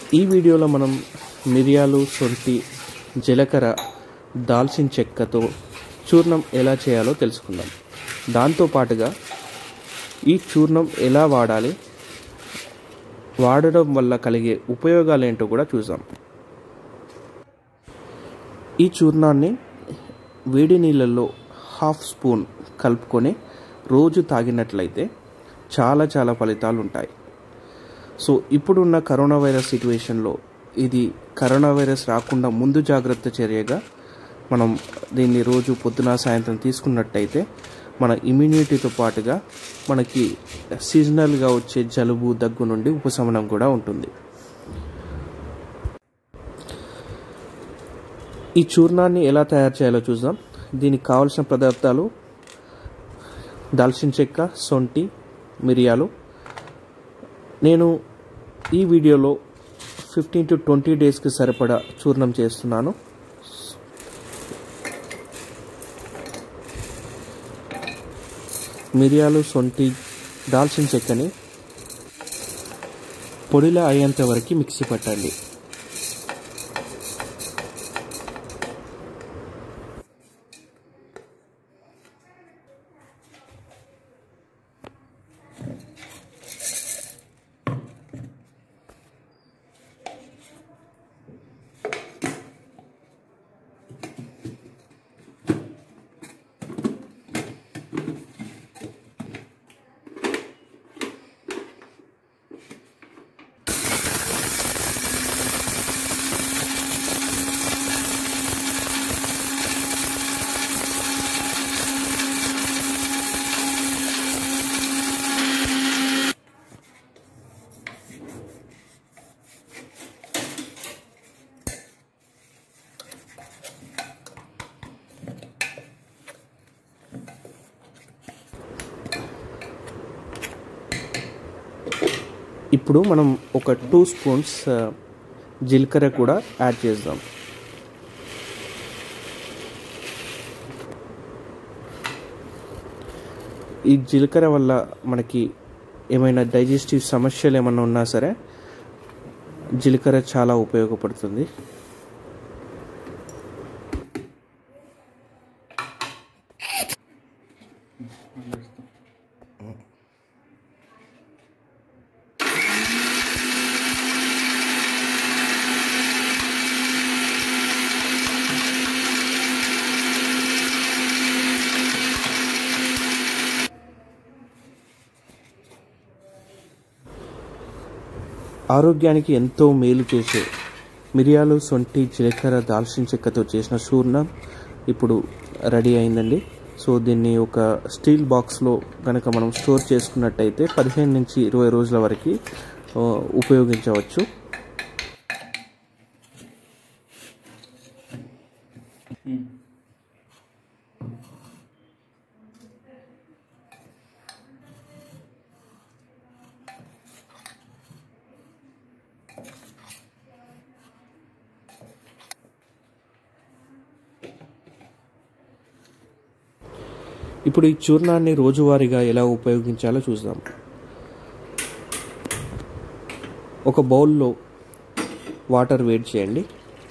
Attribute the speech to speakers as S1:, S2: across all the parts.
S1: ఈ వీడియోలో మనం మిరియాలు సొంటి జీలకర్ర దాల్చిన చెక్కతో చూర్ణం ఎలా చేయాలో తెలుసుకుందాం దాంతో పాటుగా ఈ చూర్ణం ఎలా వాడాలి వాడడం వల్ల కలిగే ఉపయోగాలు ఏంటో కూడా చూద్దాం ఈ చూర్ణాన్ని వేడి నీళ్ళల్లో హాఫ్ స్పూన్ కలుపుకొని రోజు తాగినట్లయితే చాలా చాలా ఫలితాలు ఉంటాయి సో ఇప్పుడున్న కరోనా వైరస్ సిచ్యువేషన్లో ఇది కరోనా వైరస్ రాకుండా ముందు జాగ్రత్త చర్యగా మనం దీన్ని రోజు పొద్దున సాయంత్రం తీసుకున్నట్టయితే మన ఇమ్యూనిటీతో పాటుగా మనకి సీజనల్గా వచ్చే జలుబు దగ్గు నుండి ఉపశమనం కూడా ఉంటుంది ఈ చూర్ణాన్ని ఎలా తయారు చేయాలో చూద్దాం దీనికి కావలసిన పదార్థాలు దాల్చిన చెక్క సొంటి మిరియాలు నేను ఈ వీడియోలో ఫిఫ్టీన్ టు ట్వంటీ డేస్కి సరిపడా చూర్ణం చేస్తున్నాను మిరియాలు సొంటి దాల్చిన చెక్కని పొడిలా అయ్యేంత వరకు మిక్సీ పట్టండి ఇప్పుడు మనం ఒక టూ స్పూన్స్ జీలకర్ర కూడా యాడ్ చేద్దాం ఈ జీలకర్ర వల్ల మనకి ఏమైనా డైజెస్టివ్ సమస్యలు ఏమైనా ఉన్నా సరే జీలకర్ర చాలా ఉపయోగపడుతుంది ఆరోగ్యానికి ఎంతో మేలు చేసే మిరియాలు సొంటి జీలకర్ర దాల్చిన చెక్కతో చేసిన చూర్ణం ఇప్పుడు రెడీ అయిందండి సో దీన్ని ఒక స్టీల్ బాక్స్లో కనుక మనం స్టోర్ చేసుకున్నట్టయితే పదిహేను నుంచి ఇరవై రోజుల వరకు ఉపయోగించవచ్చు ఇప్పుడు ఈ చూర్ణాన్ని రోజువారీగా ఎలా ఉపయోగించాలో చూద్దాం ఒక బౌల్లో వాటర్ వేడి చేయండి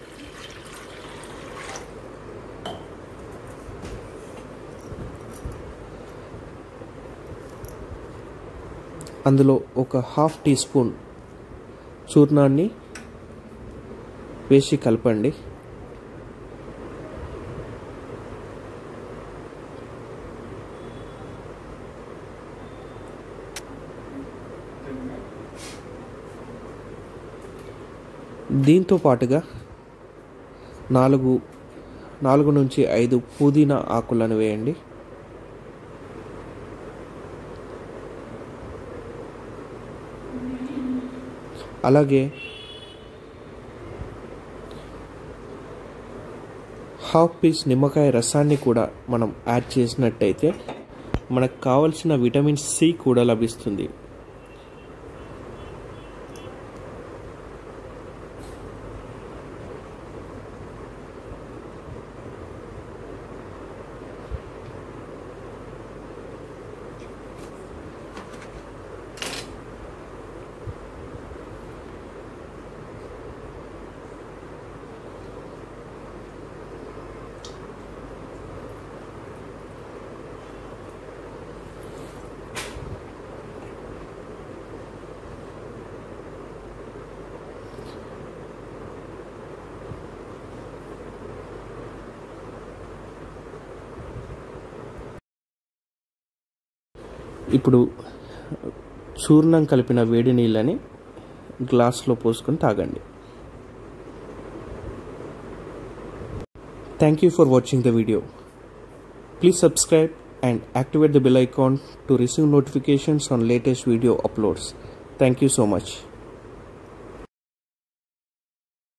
S1: అందులో ఒక హాఫ్ టీ స్పూన్ చూర్ణాన్ని వేసి కలపండి దీంతో పాటుగా నాలుగు నాలుగు నుంచి ఐదు పుదీనా ఆకులను వేయండి అలాగే హాఫ్ పీస్ నిమ్మకాయ రసాన్ని కూడా మనం యాడ్ చేసినట్టయితే మనకు కావలసిన విటమిన్ సి కూడా లభిస్తుంది ఇప్పుడు చూర్ణం కలిపిన వేడి నీళ్ళని గ్లాస్లో పోసుకొని తాగండి thank you for watching the video please subscribe and activate the bell icon to receive notifications on latest video uploads. Thank you so much.